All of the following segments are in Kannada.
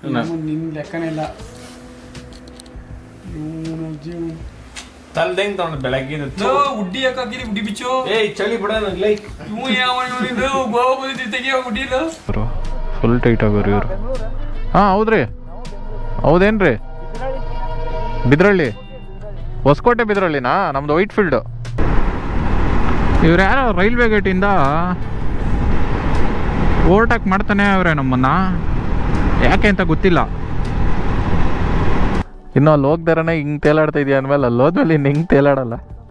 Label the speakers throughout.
Speaker 1: ನಿನ್ ಲೆಕ್ಕನೇ ಇಲ್ಲ ಇವ್ನು ಜೀವ
Speaker 2: ತಲ್ದಂಗ್ ತಗೊಂಡು ಬೆಳಗ್ಗೆ
Speaker 1: ಲೋ, ಉಡ್ಡಿ ಯಾಕಾಕಿರಿ ಉಡ್ಡಿ ಬಿಚ್ಚು
Speaker 2: ಏಯ್ ಚಳಿ ಬಿಡ ಲೈಕ್
Speaker 1: ಇವು ಯಾವ ಇವ್ನಿದು ಗೋವಾ ಬಂದಿದ್ದು ತೆಗಿಯೋ ಉಡ್ಡಿಲು
Speaker 3: ಫುಲ್ ಟೈಟ್ ಆಗೋರು ಇವರು ಹಾಂ ಹೌದ್ರಿ ಹೌದೇನ್ರಿ ಬಿದ್ರಳ್ಳಿ ಹೊಸಕೋಟೆ ಬಿದ್ರಳ್ಳಿನಾ ನಮ್ದು ವೈಟ್ ಫೀಲ್ಡು ಇವ್ರು ಯಾರೋ ರೈಲ್ವೆ ಗೇಟಿಂದ ಓವರ್ಟೇಕ್ ಮಾಡ್ತಾನೆ ಅವ್ರೆ ನಮ್ಮನ್ನ ಯಾಕೆ ಅಂತ ಗೊತ್ತಿಲ್ಲ ಇನ್ನು ಅಲ್ಲಿ ಹೋಗ್ದಾರನೇ ಹಿಂಗೆ ತೇಲಾಡ್ತಾ ಇದೆಯಾ ಅಂದಮೇಲೆ ಅಲ್ಲಿ ಹೋದ್ಮೇಲೆ ಇನ್ನು ಹಿಂಗೆ ತೇಲಾಡಲ್ಲ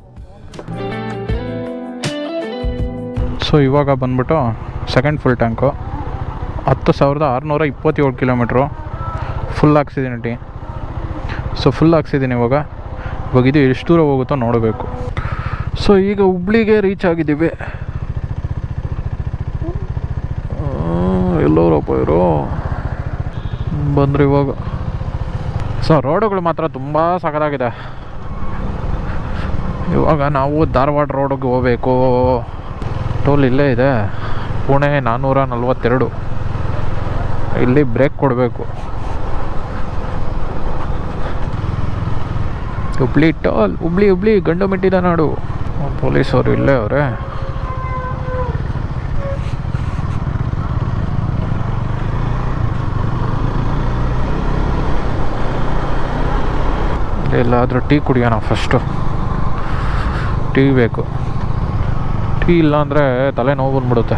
Speaker 3: ಸೊ ಇವಾಗ ಬಂದ್ಬಿಟ್ಟು ಸೆಕೆಂಡ್ ಫುಲ್ ಟ್ಯಾಂಕು ಹತ್ತು ಸಾವಿರದ ಆರುನೂರ ಇಪ್ಪತ್ತೇಳು ಕಿಲೋಮೀಟ್ರು ಫುಲ್ ಹಾಕ್ಸಿದ್ದೀನಿ ಸೊ ಫುಲ್ ಹಾಕ್ಸಿದ್ದೀನಿ ಇವಾಗ ಇವಾಗ ಇದು ಎಷ್ಟು ದೂರ ಹೋಗುತ್ತೋ ನೋಡಬೇಕು ಸೊ ಈಗ ಹುಬ್ಳಿಗೆ ರೀಚ್ ಆಗಿದ್ದೀವಿ ಆ, ಎಲ್ಲೋರಪ್ಪ ಇವರು ಬಂದ್ರು ಇವಾಗ ಸೊ ರೋಡುಗಳು ಮಾತ್ರ ತುಂಬ ಸಖತ್ತಾಗಿದೆ ಇವಾಗ ನಾವು ಧಾರವಾಡ ರೋಡಿಗೆ ಹೋಗ್ಬೇಕು ಟೋಲ್ ಇಲ್ಲೇ ಇದೆ ಪುಣೆ ನಾನ್ನೂರ ನಲ್ವತ್ತೆರಡು ಇಲ್ಲಿ ಬ್ರೇಕ್ ಕೊಡಬೇಕು ಹುಬ್ಳಿ ಟೋಲ್ ಹುಬ್ಳಿ ಹುಬ್ಳಿ ಗಂಡು ಮೆಟ್ಟಿದ ನಾಡು ಪೊಲೀಸವರು ಇಲ್ಲೇ ಅವರೇ ಎಲ್ಲಾದರೂ ಟೀ ಕುಡಿಯೋಣ ಫಸ್ಟು ಟೀ ಬೇಕು ಟೀ ಇಲ್ಲ ಅಂದರೆ ತಲೆ ನೋವು ಬಂದ್ಬಿಡುತ್ತೆ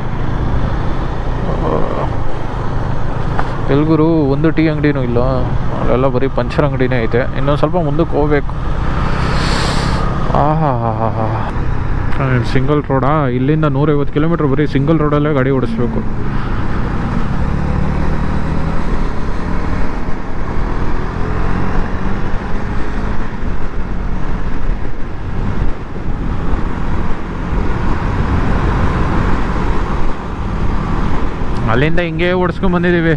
Speaker 3: ಎಲ್ಗುರು ಒಂದು ಟೀ ಅಂಗಡಿನೂ ಇಲ್ಲ ಅಲ್ಲೆಲ್ಲ ಬರೀ ಪಂಚರ್ ಅಂಗಡಿನೇ ಐತೆ ಇನ್ನೊಂದು ಸ್ವಲ್ಪ ಮುಂದಕ್ಕೆ ಹೋಗ್ಬೇಕು ಆಹಾ ಹಾ ಹಾ ಸಿಂಗಲ್ ರೋಡಾ ಇಲ್ಲಿಂದ ನೂರೈವತ್ತು ಕಿಲೋಮೀಟ್ರ್ ಬರೀ ಸಿಂಗಲ್ ರೋಡಲ್ಲೇ ಗಾಡಿ ಓಡಿಸ್ಬೇಕು ಅಲ್ಲಿಂದ ಹಿಂಗೆ ಓಡಿಸ್ಕೊಂಡ್ ಬಂದಿದ್ದೀವಿ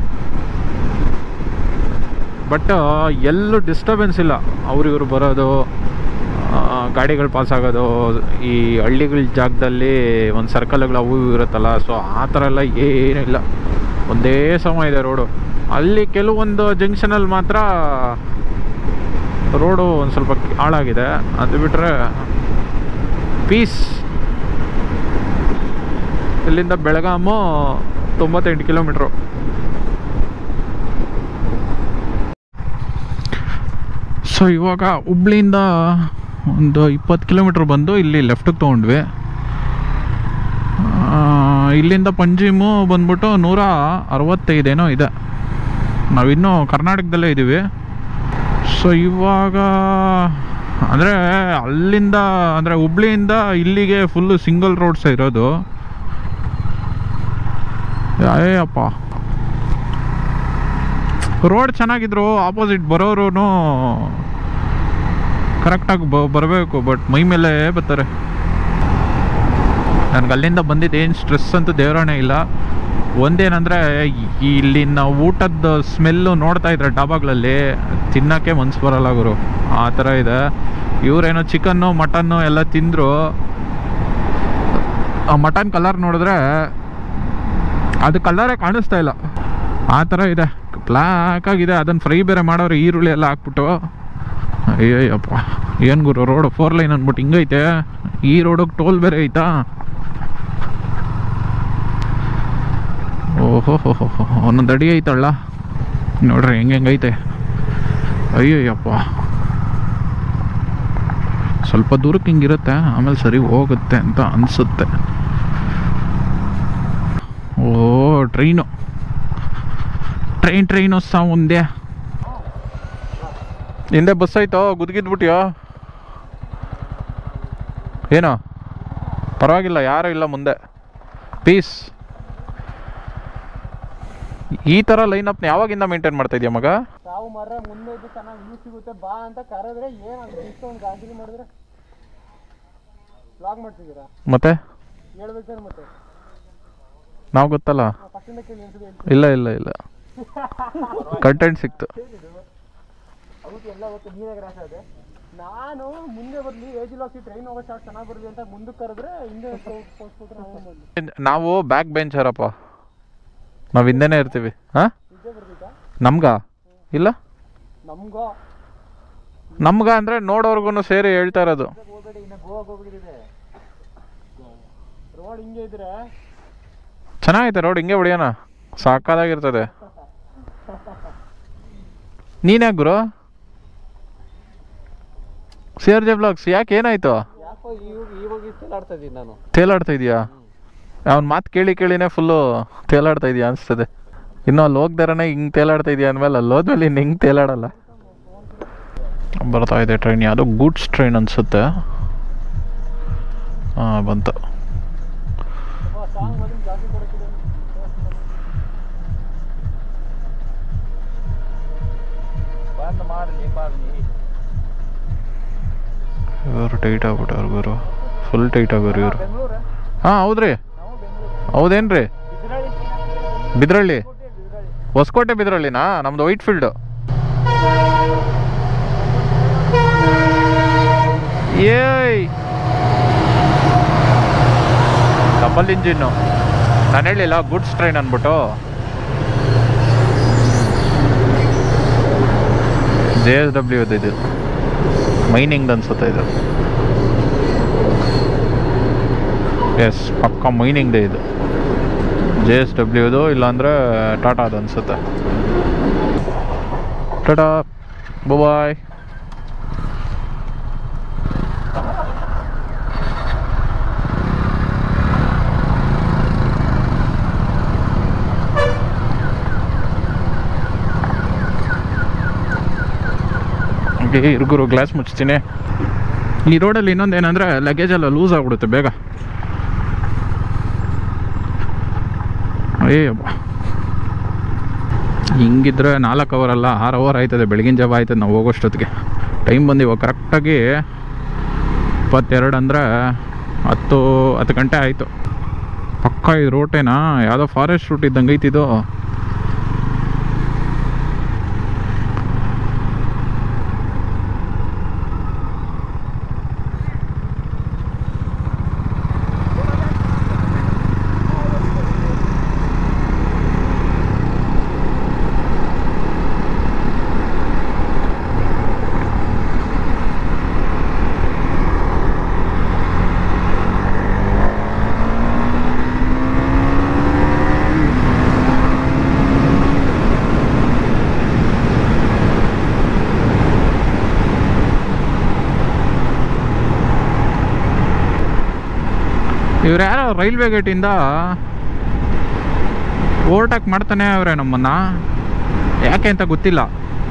Speaker 3: ಬಟ್ ಎಲ್ಲೂ ಡಿಸ್ಟರ್ಬೆನ್ಸ್ ಇಲ್ಲ ಅವ್ರು ಇವರು ಬರೋದು ಆ, ಗಾಡಿಗಳು ಪಾಸ್ ಆಗೋದು ಈ ಹಳ್ಳಿಗಳ ಜಾಗದಲ್ಲಿ ಒಂದು ಸರ್ಕಲ್ಗಳು ಅವು ಇವು ಇರುತ್ತಲ್ಲ ಸೊ ಆ ಥರ ಎಲ್ಲ ಏನೂ ಇಲ್ಲ ಒಂದೇ ಸಮ ಇದೆ ರೋಡು ಅಲ್ಲಿ ಕೆಲವೊಂದು ಜಂಕ್ಷನಲ್ಲಿ ಮಾತ್ರ ರೋಡು ಒಂದು ಸ್ವಲ್ಪ ಹಾಳಾಗಿದೆ ಅದು ಬಿಟ್ಟರೆ ಪೀಸ್ ಇಲ್ಲಿಂದ ಬೆಳಗಾಮು ತೊಂಬತ್ತೆಂಟು ಕಿಲೋಮೀಟ್ರು ಸೊ ಇವಾಗ ಹುಬ್ಳಿಯಿಂದ ಒಂದು ಇಪ್ಪತ್ತು ಕಿಲೋಮೀಟ್ರ್ ಬಂದು ಇಲ್ಲಿ ಲೆಫ್ಟಿಗೆ ತೊಗೊಂಡ್ವಿ ಆ, ಇಲ್ಲಿಂದ ಪಂಜಿಮು ಬಂದ್ಬಿಟ್ಟು ನೂರ ಅರವತ್ತೈದೇನೋ ಇದೆ ನಾವಿನ್ನೂ ಕರ್ನಾಟಕದಲ್ಲೇ ಇದ್ದೀವಿ ಸೊ ಇವಾಗ ಅಂದರೆ ಅಲ್ಲಿಂದ ಅಂದರೆ ಹುಬ್ಳಿಯಿಂದ ಇಲ್ಲಿಗೆ ಫುಲ್ಲು ಸಿಂಗಲ್ ರೋಡ್ಸ್ ಇರೋದು ಅಯ್ಯಪ್ಪ ರೋಡ್ ಚೆನ್ನಾಗಿದ್ರು ಆಪೋಸಿಟ್ ಬರೋರು ಕರೆಕ್ಟಾಗಿ ಬ ಬರಬೇಕು ಬಟ್ ಮೈ ಮೇಲೆ ಬರ್ತಾರೆ ನನಗೆ ಅಲ್ಲಿಂದ ಬಂದಿದ್ದು ಏನು ಸ್ಟ್ರೆಸ್ ಅಂತೂ ದೇವರಾಣೆ ಇಲ್ಲ ಒಂದೇನಂದರೆ ಇಲ್ಲಿನ ಊಟದ ಸ್ಮೆಲ್ಲು ನೋಡ್ತಾ ಇದ್ರೆ ಡಾಬಾಗಳಲ್ಲಿ ತಿನ್ನೋಕ್ಕೆ ಮನ್ಸು ಬರಲ್ಲ ಗುರು ಆ ಥರ ಇದೆ ಇವರೇನೋ ಚಿಕನ್ನು ಮಟನ್ನು ಎಲ್ಲ ತಿಂದರು ಆ ಮಟನ್ ಕಲರ್ ನೋಡಿದ್ರೆ ಅದು ಕಲರೇ ಕಾಣಿಸ್ತಾ ಇಲ್ಲ ಆ ಥರ ಇದೆ ಬ್ಲ್ಯಾಕ್ ಆಗಿದೆ ಅದನ್ನು ಫ್ರೈ ಬೇರೆ ಮಾಡೋರು ಈರುಳ್ಳಿ ಎಲ್ಲ ಹಾಕ್ಬಿಟ್ಟು ಅಯ್ಯಯ್ಯಪ್ಪ ಏನು ಗುರು ರೋಡ್ ಫೋರ್ ಲೈನ್ ಅಂದ್ಬಿಟ್ಟು ಹಿಂಗೈತೆ ಈ ರೋಡಿಗೆ ಟೋಲ್ ಬೇರೆ ಐತಾ ಓಹೋ ಹೋ ಹೋ ಹೋ ಒಂದೊಂದು ಅಡಿ ಐತಲ್ಲ ನೋಡ್ರಿ ಹೆಂಗೆ ಹೆಂಗೈತೆ ಅಯ್ಯಯ್ಯಪ್ಪ ಸ್ವಲ್ಪ ದೂರಕ್ಕೆ ಹಿಂಗಿರುತ್ತೆ ಆಮೇಲೆ ಸರಿ ಹೋಗುತ್ತೆ ಅಂತ ಅನಿಸುತ್ತೆ ಓ ಟ್ರೈನು ಟ್ರೈನ್ ಟ್ರೈನ್ ಹೊಸ ಮುಂದೆ ಹಿಂದೆ ಬಸ್ ಆಯ್ತೋ ಗುದ್ಗಿದ್ಬಿಟ್ಯೋ ಏನೋ ಪರವಾಗಿಲ್ಲ ಯಾರೂ ಇಲ್ಲ ಮುಂದೆ ಪೀಸ್ ಈ ಥರ ಲೈನಪ್ನ ಯಾವಾಗಿಂದ ಮೇಂಟೈನ್ ಮಾಡ್ತಾ ಇದೆಯಾ ಮಗ
Speaker 1: ತಾವು ಮರ ಮುಂದೆ ಇದ್ದು ಚೆನ್ನಾಗಿ ವ್ಯೂ ಸಿಗುತ್ತೆ ಬಾ ಅಂತ ಕರೆದ್ರೆ ಏನು ಇಷ್ಟೊಂದು ಗಾಡಿ ಮಾಡಿದ್ರೆ ಲಾಗ್ ಮಾಡ್ತಿದ್ದೀರಾ
Speaker 3: ಮತ್ತೆ
Speaker 1: ಹೇಳ್ಬೇಕಾದ್ರೆ ಮತ್ತೆ
Speaker 3: ನಾವು ಗೊತ್ತಲ್ಲ
Speaker 1: ಫಸ್ಟಿಂದ ಕೇಳಿ ಅನ್ಸುತ್ತೆ
Speaker 3: ಇಲ್ಲ ಇಲ್ಲ ಇಲ್ಲ ಕಂಟೆಂಟ್ ಸಿಕ್ತು
Speaker 1: ಅದಕ್ಕೆ ಎಲ್ಲ ಗೊತ್ತು ನೀನೇ ಗ್ರಾಸ ಇದೆ ನಾನು ಮುಂದೆ ಬರಲಿ ಏಜ್ ಹಾಕಿ ಟ್ರೈನ್ ಹೋಗೋ ಶಾರ್ಟ್ ಚೆನ್ನಾಗಿ ಬರಲಿ ಅಂತ ಮುಂದಕ್ಕೆ ಕರೆದ್ರೆ ಹಿಂದೆ ಪೋಸ್ಟ್ಬಿಟ್ರೆ ನಾವು ಬಂದ್ವಿ
Speaker 3: ನಾವು ಬ್ಯಾಕ್ ಬೆಂಚರಪ್ಪ ನಾವು ಹಿಂದೆನೇ ಇರ್ತೀವಿ ಹಾಂ
Speaker 1: ನಿಜೆ ಬರ್ಬೇಕಾ
Speaker 3: ನಮ್ಗ ಇಲ್ಲ
Speaker 1: ನಮ್ಗೋ
Speaker 3: ನಮ್ಗ ಅಂದರೆ ನೋಡೋರ್ಗು ಸೇರಿ ಹೇಳ್ತಾ ಇರೋದು
Speaker 1: ಹೋಗ್ಬೇಡಿ ಇನ್ನ ಗೋವಾಗೆ ಹೋಗ್ಬಿಟ್ಟಿದೆ ರೋಡ್ ಹಿಂಗೆ ಇದ್ರೆ
Speaker 3: ಚೆನ್ನಾಗೈತೆ ರೋಡ್ ಹಿಂಗೆ ಹೊಡಿಯೋಣ ಸಾಕಾದಾಗಿರ್ತದೆ ನೀನ್ಯಾಕೆ ಗುರು ಸಿ ಆರ್ ಜೆ ಬ್ಲಾಗ್ಸ್ ಯಾಕೆ ಏನಾಯ್ತು
Speaker 1: ಯಾಕೋ ಇವಾಗ ಇವಾಗ ತೇಲಾಡ್ತಾ ಇದ್ದೀನಿ ನಾನು
Speaker 3: ತೇಲಾಡ್ತಾ ಇದೀಯಾ ಅವ್ನ ಮಾತು ಕೇಳಿ ಕೇಳಿನೇ ಫುಲ್ಲು ತೇಲಾಡ್ತಾ ಇದೆಯಾ ಅನಿಸ್ತದೆ ಇನ್ನು ಅಲ್ಲಿ ಹೋಗ್ದಾರನೇ ಹಿಂಗೆ ತೇಲಾಡ್ತಾ ಇದೆಯಾ ಅಂದಮೇಲೆ ಅಲ್ಲಿ ಹೋದ್ಮೇಲೆ ಇನ್ನು ಹಿಂಗೆ ತೇಲಾಡಲ್ಲ ಬರ್ತಾ ಇದೆ ಟ್ರೈನ್ ಯಾವುದೋ ಗೂಡ್ಸ್ ಟ್ರೈನ್ ಅನಿಸುತ್ತೆ ಹಾಂ ಬಂತು
Speaker 1: ಸಾಂಗ್ ಬಂದು ಜಾಸ್ತಿ ಕೊಡ್ತಿದೆ ಬಂದ್ ಮಾಡಲಿ ಬಾಗ್ಲಿ
Speaker 3: ಇವರು ಟೈಟ್ ಆಗ್ಬಿಟ್ಟವ್ರು ಗುರು ಫುಲ್ ಟೈಟ್ ಆಗೋರು ಇವರು
Speaker 1: ಬೆಂಗಳೂರು
Speaker 3: ಹಾಂ ಹೌದ್ರಿ
Speaker 1: ನಾವು ಬೆಂಗಳೂರು
Speaker 3: ಹೌದೇನ್ರಿ
Speaker 1: ಬಿದ್ರಳ್ಳಿ
Speaker 3: ಬಿದ್ರಳ್ಳಿ
Speaker 1: ಬಿದ್ರಳ್ಳಿ
Speaker 3: ಹೊಸಕೋಟೆ ಬಿದ್ರಳ್ಳಿನಾ ನಮ್ದು ವೈಟ್ ಫೀಲ್ಡು ಏಯ್ ಡಬಲ್ ಇಂಜಿನ್ನು ನಾನು ಹೇಳಿಲ್ಲ ಗುಡ್ಸ್ ಟ್ರೈನ್ ಅಂದ್ಬಿಟ್ಟು ಜೆ ಎಸ್ ಡಬ್ಲ್ಯೂ ಇದು ಮೈನಿಂಗ್ ಅನ್ಸುತ್ತೆ ಇದು ಎಸ್ ಪಕ್ಕ ಮೈನಿಂಗ್ದೇ ಇದು ಜೆ ಎಸ್ ಡಬ್ಲ್ಯೂದು ಇಲ್ಲಾಂದರೆ ಟಾಟಾದು ಅನಿಸುತ್ತೆ ಟಾಟಾ ಬಾಯ್ ಹಂಗೆ ಇರ್ಗುರು ಗ್ಲಾಸ್ ಮುಚ್ತೀನಿ ಈ ರೋಡಲ್ಲಿ ಇನ್ನೊಂದು ಏನಂದರೆ ಲಗೇಜ್ ಎಲ್ಲ ಲೂಸ್ ಆಗಿಬಿಡುತ್ತೆ ಬೇಗ ಅಯ್ಯಪ್ಪ ಹಿಂಗಿದ್ರೆ ನಾಲ್ಕು ಅವರ್ ಅಲ್ಲ ಆರು ಅವರ್ ಆಯ್ತದೆ ಬೆಳಗಿನ ಜಾವ ಆಯ್ತದೆ ನಾವು ಹೋಗೋಷ್ಟೊತ್ತಿಗೆ ಟೈಮ್ ಬಂದು ಇವಾಗ ಕರೆಕ್ಟಾಗಿ ಇಪ್ಪತ್ತೆರಡು ಅಂದರೆ ಹತ್ತು ಹತ್ತು ಗಂಟೆ ಆಯಿತು ಪಕ್ಕ ಇದು ರೋಟೇನಾ ಯಾವುದೋ ಫಾರೆಸ್ಟ್ ರೂಟ್ ಇದ್ದಂಗೆ ಐತಿದು ಇವ್ರು ಯಾರೋ ರೈಲ್ವೆ ಗೇಟಿಂದ ಓವರ್ಟೇಕ್ ಮಾಡ್ತಾನೆ ಅವ್ರೆ ನಮ್ಮನ್ನ ಯಾಕೆ ಅಂತ ಗೊತ್ತಿಲ್ಲ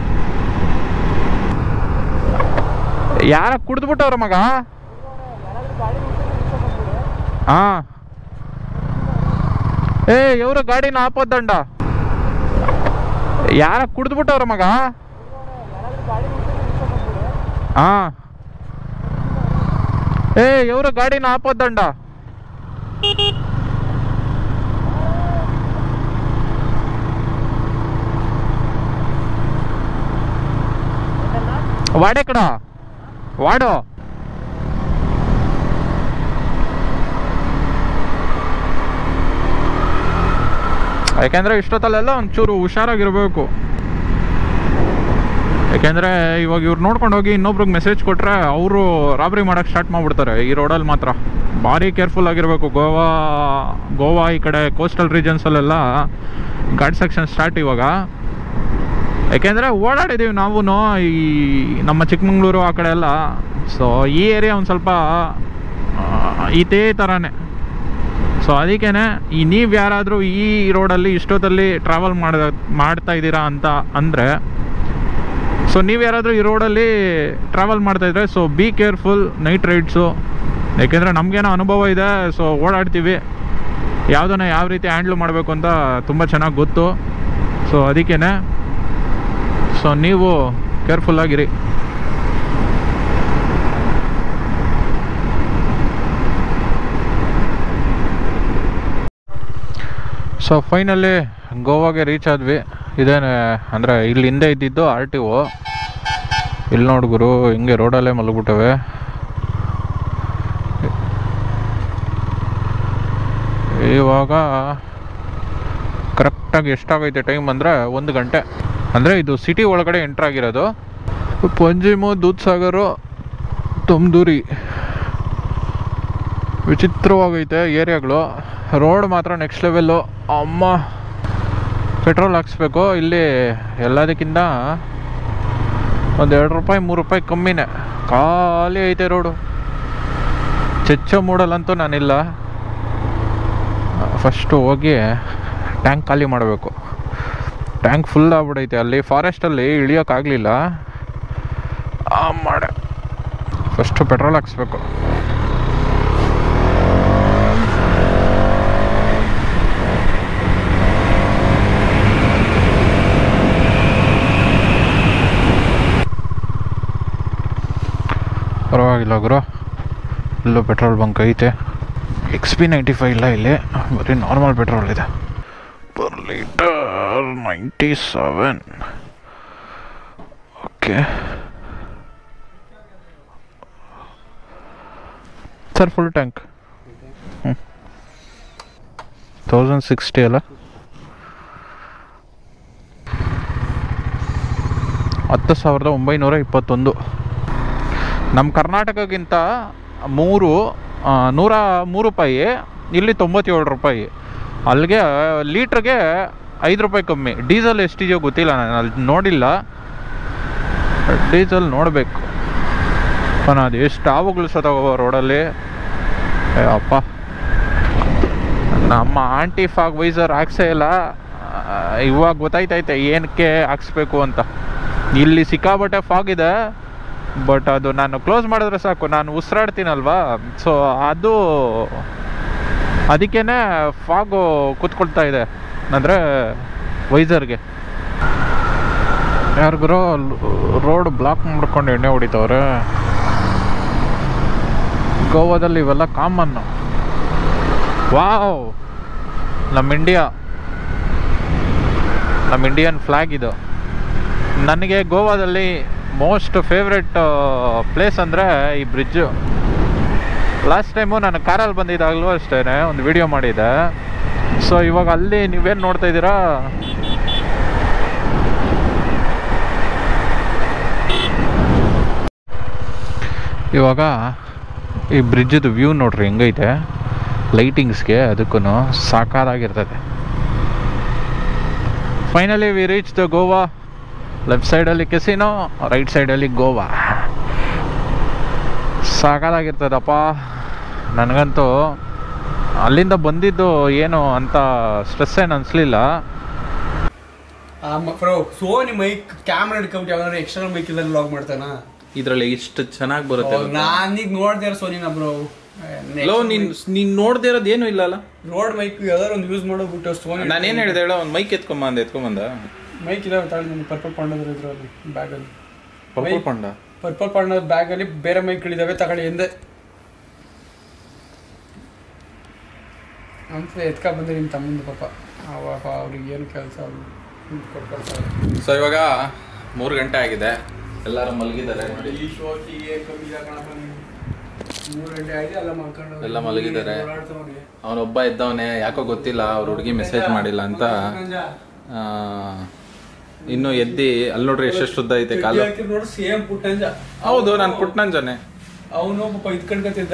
Speaker 3: ಯಾರ ಕುಡಿದ್ಬಿಟ್ಟವ್ರ ಮಗ ಹಾ ಏ ಇವರು ಗಾಡಿನ ಆಪೋದಂಡ ಯಾರ ಕುಡಿದ್ಬಿಟ್ಟವ್ರ ಮಗ ಹಾ ಏ ಇವರು ಗಾಡಿನ ಆಪೋದಂಡ వాడెక్కడ వాడు ಯಾಕೆಂದರೆ ಇಷ್ಟೊತ್ತಲ್ಲೆಲ್ಲ ಒಂಚೂರು ಹುಷಾರಾಗಿರ್ಬೇಕು ಯಾಕೆಂದರೆ ಇವಾಗ ಇವ್ರು ನೋಡ್ಕೊಂಡು ಹೋಗಿ ಇನ್ನೊಬ್ರಿಗೆ ಮೆಸೇಜ್ ಕೊಟ್ಟರೆ ಅವರು ರಾಬ್ರಿ ಮಾಡೋಕ್ಕೆ ಸ್ಟಾರ್ಟ್ ಮಾಡಿಬಿಡ್ತಾರೆ ಈ ರೋಡಲ್ಲಿ ಮಾತ್ರ ಭಾರಿ ಕೇರ್ಫುಲ್ ಆಗಿರಬೇಕು ಗೋವಾ ಗೋವಾ ಈ ಕಡೆ ಕೋಸ್ಟಲ್ ರೀಜನ್ಸಲ್ಲೆಲ್ಲ ಘಾಟ್ ಸೆಕ್ಷನ್ ಸ್ಟಾರ್ಟ್ ಇವಾಗ ಯಾಕೆಂದರೆ ಓಡಾಡಿದ್ದೀವಿ ನಾವು ಈ ನಮ್ಮ ಚಿಕ್ಕಮಂಗ್ಳೂರು ಆ ಕಡೆ ಎಲ್ಲ ಸೊ ಈ ಏರಿಯಾ ಒಂದು ಸ್ವಲ್ಪ ಆ, ಇದೇ ಥರನೇ ಸೊ ಅದಕ್ಕೇ ಈ ನೀವು ಯಾರಾದರೂ ಈ ರೋಡಲ್ಲಿ ಇಷ್ಟೊತ್ತಲ್ಲಿ ಟ್ರಾವೆಲ್ ಮಾಡ ಮಾಡ್ತಾ ಇದ್ದೀರಾ ಅಂತ ಅಂದರೆ ಸೊ ನೀವು ಯಾರಾದರೂ ಈ ರೋಡಲ್ಲಿ ಟ್ರಾವೆಲ್ ಮಾಡ್ತಾಯಿದ್ರೆ so be careful night rides ಯಾಕೆಂದರೆ ನಮಗೇನೋ ಅನುಭವ ಇದೆ ಸೊ ಓಡಾಡ್ತೀವಿ ಯಾವುದನ್ನ ಯಾವ ರೀತಿ ಹ್ಯಾಂಡ್ಲ್ ಮಾಡಬೇಕು ಅಂತ ತುಂಬ ಚೆನ್ನಾಗಿ ಗೊತ್ತು ಸೊ ಅದಕ್ಕೇ ಸೊ ನೀವು ಕೇರ್ಫುಲ್ಲಾಗಿರಿ ಸೊ ಫೈನಲಿ ಗೋವಾಗೆ ರೀಚ್ ಆದ್ವಿ ಇದೇನೆ ಅಂದರೆ ಇಲ್ಲಿ ಹಿಂದೆ ಇದ್ದಿದ್ದು ಆರ್ ಟಿ ಒ ಇಲ್ಲಿ ನೋಡ್ಗುರು ಹಿಂಗೆ ರೋಡಲ್ಲೇ ಮಲಗ್ಬಿಟ್ಟವೆ ಇವಾಗ ಕರೆಕ್ಟಾಗಿ ಎಷ್ಟಾಗೈತೆ ಟೈಮ್ ಅಂದರೆ ಒಂದು ಗಂಟೆ ಅಂದರೆ ಇದು ಸಿಟಿ ಒಳಗಡೆ ಎಂಟ್ರ್ ಆಗಿರೋದು ಪಂಜಿಮು ದೂದ್ ಸಾಗರು ತುಮ್ದೂರಿ ವಿಚಿತ್ರವಾಗೈತೆ ಏರಿಯಾಗಳು ರೋಡ್ ಮಾತ್ರ ನೆಕ್ಸ್ಟ್ ಲೆವೆಲ್ಲು ಅಮ್ಮ ಪೆಟ್ರೋಲ್ ಹಾಕ್ಸ್ಬೇಕು ಇಲ್ಲಿ ಎಲ್ಲದಕ್ಕಿಂತ ಒಂದು ಎರಡು ರೂಪಾಯಿ ಮೂರು ರೂಪಾಯಿ ಕಮ್ಮಿನೇ ಖಾಲಿ ಐತೆ ರೋಡು ಚೆಚ್ಚ ಮೂಡಲ್ಲಂತೂ ನಾನಿಲ್ಲ ಫಸ್ಟು ಹೋಗಿ ಟ್ಯಾಂಕ್ ಖಾಲಿ ಮಾಡಬೇಕು ಟ್ಯಾಂಕ್ ಫುಲ್ ಆಗ್ಬಿಡೈತೆ ಅಲ್ಲಿ ಫಾರೆಸ್ಟಲ್ಲಿ ಇಳಿಯೋಕ್ಕಾಗಲಿಲ್ಲ ಮಾಡೆ ಫಸ್ಟು ಪೆಟ್ರೋಲ್ ಹಾಕ್ಸ್ಬೇಕು ಪರವಾಗಿಲ್ಲ ಗುರು ಇಲ್ಲೂ ಪೆಟ್ರೋಲ್ ಬಂಕ್ ಐತೆ ಎಕ್ಸ್ ಪಿ ನೈಂಟಿ ಫೈವ್ ಇಲ್ಲ ಇಲ್ಲಿ ಬರೀ ನಾರ್ಮಲ್ ಪೆಟ್ರೋಲ್ ಇದೆ per litre ninety seven okay sir full tank ಹ್ಞೂ ತೌಸಂಡ್ ಸಿಕ್ಸ್ಟಿ ಅಲ್ಲ ಹತ್ತು ಸಾವಿರದ ಒಂಬೈನೂರ ಇಪ್ಪತ್ತೊಂದು ನಮ್ಮ ಕರ್ನಾಟಕಕ್ಕಿಂತ ಮೂರು ಆ, ನೂರ ಮೂರು ರೂಪಾಯಿ ಇಲ್ಲಿ ತೊಂಬತ್ತೇಳು ರೂಪಾಯಿ ಅಲ್ಲಿಗೆ ಲೀಟ್ರಿಗೆ ಐದು ರೂಪಾಯಿ ಕಮ್ಮಿ ಡೀಸೆಲ್ ಎಷ್ಟಿದೆಯೋ ಗೊತ್ತಿಲ್ಲ ನಾನು ಅಲ್ಲಿ ನೋಡಿಲ್ಲ ಡೀಸೆಲ್ ನೋಡಬೇಕು ನಾನು ಅದು ಎಷ್ಟು ಆವುಗಳು ಸತ್ತೋಗವ ರೋಡಲ್ಲಿ ಏ ಅಪ್ಪ ನಮ್ಮ ಆಂಟಿ ಫಾಗ್ ವೈಸರ್ ಹಾಕ್ಸೇ ಇಲ್ಲ ಆ, ಇವಾಗ ಗೊತ್ತಾಯ್ತೈತೆ ಏನಕ್ಕೆ ಹಾಕ್ಸ್ಬೇಕು ಅಂತ ಇಲ್ಲಿ ಸಿಕ್ಕಾಬಟ್ಟೆ ಫಾಗ್ ಇದೆ ಬಟ್ ಅದು ನಾನು ಕ್ಲೋಸ್ ಮಾಡಿದ್ರೆ ಸಾಕು ನಾನು ಉಸಿರಾಡ್ತೀನಲ್ವಾ ಸೊ ಅದು ಅದಕ್ಕೇ ಫಾಗು ಕೂತ್ಕೊಳ್ತಾ ಇದೆ ಅಂದರೆ ವೈಸರ್ಗೆ ಯಾರಿಗಾರೋ ರೋಡ್ ಬ್ಲಾಕ್ ಮಾಡ್ಕೊಂಡು ಎಣ್ಣೆ ಹೊಡಿತವ್ರೆ ಗೋವಾದಲ್ಲಿ ಇವೆಲ್ಲ ಕಾಮನ್ನು ವಾವ್ ನಮ್ಮ ಇಂಡಿಯಾ ನಮ್ಮ ಇಂಡಿಯನ್ ಫ್ಲ್ಯಾಗ್ ಇದು ನನಗೆ ಗೋವಾದಲ್ಲಿ ಮೋಸ್ಟ್ ಫೇವ್ರೆಟ್ ಪ್ಲೇಸ್ ಅಂದರೆ ಈ ಬ್ರಿಡ್ಜು ಲಾಸ್ಟ್ ಟೈಮು ನಾನು ಕಾರಲ್ಲಿ ಬಂದಿದ್ದಾಗಲೂ ಅಷ್ಟೇ ಒಂದು ವಿಡಿಯೋ ಮಾಡಿದ್ದೆ ಸೊ ಇವಾಗ ಅಲ್ಲಿ ನೀವೇನು ನೋಡ್ತಾ ಇದ್ದೀರಾ ಇವಾಗ ಈ ಬ್ರಿಡ್ಜದು ವ್ಯೂ ನೋಡ್ರಿ ಹೆಂಗೈತೆ ಲೈಟಿಂಗ್ಸ್ಗೆ ಅದಕ್ಕೂ ಸಾಕಾಗಿರ್ತದೆ finally we reach the Goa left ಸೈಡಲ್ಲಿ ಕೆಸಿನೋ ರೈಟ್ ಸೈಡಲ್ಲಿ ಗೋವಾ ಸಾಕಾಗಿರ್ತದಪ್ಪ ನನಗಂತೂ ಅಲ್ಲಿಂದ ಬಂದಿದ್ದು ಏನು ಅಂತ ಸ್ಟ್ರೆಸ್ ಏನು ಅನಿಸ್ಲಿಲ್ಲ
Speaker 1: ಬ್ರೋ ಸೋನಿ ಮೈಕ್ ಕ್ಯಾಮ್ರಾ ಹಿಡ್ಕೊಂಬಿಟ್ಟು ಯಾವ್ದಾದ್ರು ಎಕ್ಸ್ಟರ್ನಲ್ ಮೈಕ್ ಇಲ್ಲ ಲಾಗ್ ಮಾಡ್ತಾನ
Speaker 2: ಇದ್ರಲ್ಲಿ ಇಷ್ಟು ಚೆನ್ನಾಗಿ ಬರುತ್ತೆ
Speaker 1: ನಾನೀಗ ನೋಡ್ದೆ ಸೋನಿನ ಬ್ರೋ
Speaker 2: ಲೋ ನೀನ್ ನೀನ್ ನೋಡ್ದೇ ಇರೋದು ಏನು ಇಲ್ಲ ಅಲ್ಲ
Speaker 1: ರೋಡ್ ಮೈಕ್ ಯಾವ್ದಾರು ಒಂದು ಯೂಸ್ ಮಾಡೋಗ್ಬಿಟ್ಟು ಸೋನಿ
Speaker 2: ನಾನೇನ್ ಹೇಳಿದೆ ಹೇಳ ಒಂದು ಮೈಕ್ ಎತ್ಕೊಂಬಂದ ಎತ್ಕೊಂಬಂದ
Speaker 1: ಮೈಕ್ ಇದಾವೆ ತಾಳಿ ನನ್ನ ಪರ್ಪಲ್ ಪಾಂಡದ್ರ ಇದ್ರಲ್ಲಿ ಬ್ಯಾಗಲ್ಲಿ
Speaker 2: ಪರ್ಪಲ್ ಪಂಡ
Speaker 1: ಪರ್ಪಲ್ ಪಾಂಡದ ಬ್ಯಾಗಲ್ಲಿ ಬೇರೆ ಮೈಕ್ಗಳಿದಾವೆ ತಗೊಳ್ಳಿ ಎಂದೆ ಅಂತ ಎತ್ಕ ಬಂದ್ರೆ ನಿಮ್ಮ ತಮ್ಮಂದು ಪಾಪ ಅವಾಗ ಅವ್ರಿಗೆ ಏನು ಕೆಲಸ ಕೊಟ್ಕೊಳ್ತಾರೆ
Speaker 2: ಸೊ ಇವಾಗ ಮೂರು ಗಂಟೆ ಆಗಿದೆ ಎಲ್ಲರೂ ಮಲಗಿದ್ದಾರೆ ನೋಡಿ
Speaker 1: ಈ ಶೋಕಿಗೆ ಕಮ್ಮಿ ಕಣಪ್ಪ ನೀವು ಮೂರು ಗಂಟೆ ಆಗಿದೆ ಎಲ್ಲ ಮಲ್ಕೊಂಡು
Speaker 2: ಎಲ್ಲ ಮಲಗಿದ್ದಾರೆ.
Speaker 1: ಓಡಾಡ್ತವ್ನೆ.
Speaker 2: ಅವನೊಬ್ಬ ಇದ್ದವನೇ ಯಾಕೋ ಗೊತ್ತಿಲ್ಲ ಅವ್ರ ಹುಡುಗಿ ಮೆಸೇಜ್ ಮಾಡಿಲ್ಲ ಅಂತ
Speaker 1: ನಂಜ,
Speaker 2: ಆ, ಇನ್ನು ಎದ್ದಿ ಅಲ್ಲಿ ನೋಡ್ರಿ ಎಷ್ಟೆಷ್ಟು ಉದ್ದ ಐತೆ ಕಾಲು
Speaker 1: ಕಡ್ಡಿ ಹಾಕಿದ್ ನೋಡು ಸೇಮ್ ಪುಟ್ಟಂಜ
Speaker 2: ಹೌದು ನಾನು ಪುಟ್ನಂಜನೆ
Speaker 1: ಅವನು ಪಾಪ ಇದ್ಕೊಂಡ್ಕತ್ತಿದ್ದ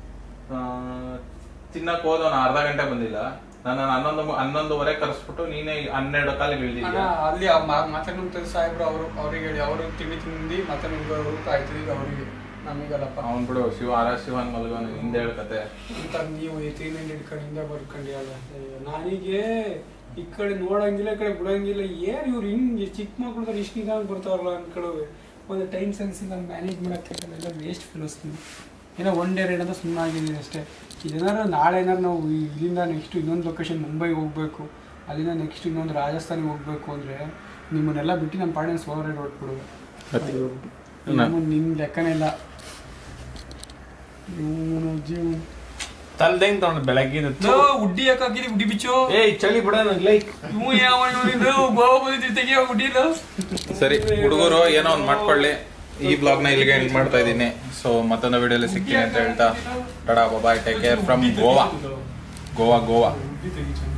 Speaker 2: ತಿನ್ನಕ್ ಹೋದವನ ಅರ್ಧ ಗಂಟೆ ಬಂದಿಲ್ಲ ನನ್ನ ಹನ್ನೊಂದು ಹನ್ನೊಂದುವರೆ ಕರೆಸ್ಬಿಟ್ಟು ನೀನೇ ಹನ್ನೆರಡು ಕಾಲಿಗೆ
Speaker 1: ಅಣ್ಣ,
Speaker 2: ಇಳಿದಿದ್ಯಾ
Speaker 1: ಅಲ್ಲಿ ಮಾತಾಡ್ತಾರೆ ಸಾಹೇಬ್ರು ಅವರು ಅವ್ರಿಗೆ ಹೇಳಿ ಅವರು ತಿಂಡಿ ತಿಂದು ಮತ್ತೆ ನಿಮ್ಗೆ ಅವರು ಕಾಯ್ತಿದ್ದೀವಿ ಅವರಿಗೆ ನಮಗಲ್ಲಪ್ಪ
Speaker 2: ಅವನ್ ಬಿಡು ಶಿವ ಆರ ಶಿವನ್ ಮಲ್ಗೋನು ಹಿಂದೆ ಹೇಳ್ಕತೆ
Speaker 1: ಅಂತ ನೀವು ತ್ರೀ ನೈನ್ ಹಿಡ್ಕೊಂಡು ಹಿಂದೆ ಬರ್ಕೊಂಡು ಅಲ್ಲ ನಾನೀಗೆ ಈ ಕಡೆ ನೋಡಂಗಿಲ್ಲ ಈ ಕಡೆ ಬಿಡಂಗಿಲ್ಲ ಏನ್ ಇವ್ರು ಹಿಂಗೆ ಚಿಕ್ಕ ಮಕ್ಳು ಇಷ್ಟು ನಿಧಾನ ಬರ್ತಾರಲ್ಲ ಅನ್ಕೊಳ್ಳೋವೆ ಒಂದು ಟೈಮ್ ಸೆನ್ಸ್ ಇಲ್ಲ ಮ್ಯಾನೇಜ್ ಮಾಡೋಕ್ಕೆ ಎಲ್ಲ ವೇಸ್ಟ್ ಫಿಲೋಸ್ತೀನಿ ಏನೋ ಒನ್ ಡೇ ರೈಡ್ ಅಂತ ಸುಮ್ಮನೆ ಆಗಿದ್ದೀನಿ ಅಷ್ಟೇ ಇದೇನಾದ್ರು ನಾಳೆ ಏನಾದ್ರು ನಾವು ಇಲ್ಲಿಂದ ನೆಕ್ಸ್ಟ್ ಇನ್ನೊಂದು ಲೊಕೇಶನ್ ಮುಂಬೈಗೆ ಹೋಗ್ಬೇಕು ಅಲ್ಲಿಂದ ನೆಕ್ಸ್ಟ್ ಇನ್ನೊಂದು ರಾಜಸ್ಥಾನಿಗೆ ಹೋಗ್ಬೇಕು ಅಂದರೆ ನಿಮ್ಮನ್ನೆಲ್ಲ ಬಿಟ್ಟು ನಮ್ಮ ಪಾಡಿನ ಸೋಲೋ ರೈಡ್ ಹೊಟ್ಬಿಡುವೆ ನಿಮ್ಮ ಲೆಕ್ಕನೇ ಇಲ್ಲ ಇವನು ಜೀವ
Speaker 2: ತಲ್ದಂಗ್ ತಗೊಂಡ್ ಬೆಳಗ್ಗೆ
Speaker 1: ಉಡ್ಡಿ ಯಾಕಾಕಿದಿ ಉಡ್ಡಿ ಬಿಚ್ಚು
Speaker 2: ಏಯ್ ಚಳಿ ಬಿಡ ಲೈಕ್
Speaker 1: ಇವು ಯಾವ ಇವನಿಂದ ಗೋವಾ ಬಂದಿದ್ದು ತೆಗಿಯೋ ಉಡ್ಡಿಲ್ಲ
Speaker 2: ಸರಿ ಹುಡುಗರು ಏನೋ ಒಂದ್ ಮಾಡ್ಕೊಳ್ಳಿ ಈ ಬ್ಲಾಗ್ ನ ಇಲ್ಲಿಗೆ ಎಂಡ್ ಮಾಡ್ತಾ ಇದ್ದೀನಿ ಸೊ ಮತ್ತೊಂದು ವಿಡಿಯೋಲಿ ಸಿಗ್ತೀನಿ ಅಂತ ಹೇಳ್ತಾ tada bye take care from Goa Goa Goa
Speaker 1: ಉಡ್ಡಿ ತೆಗಿ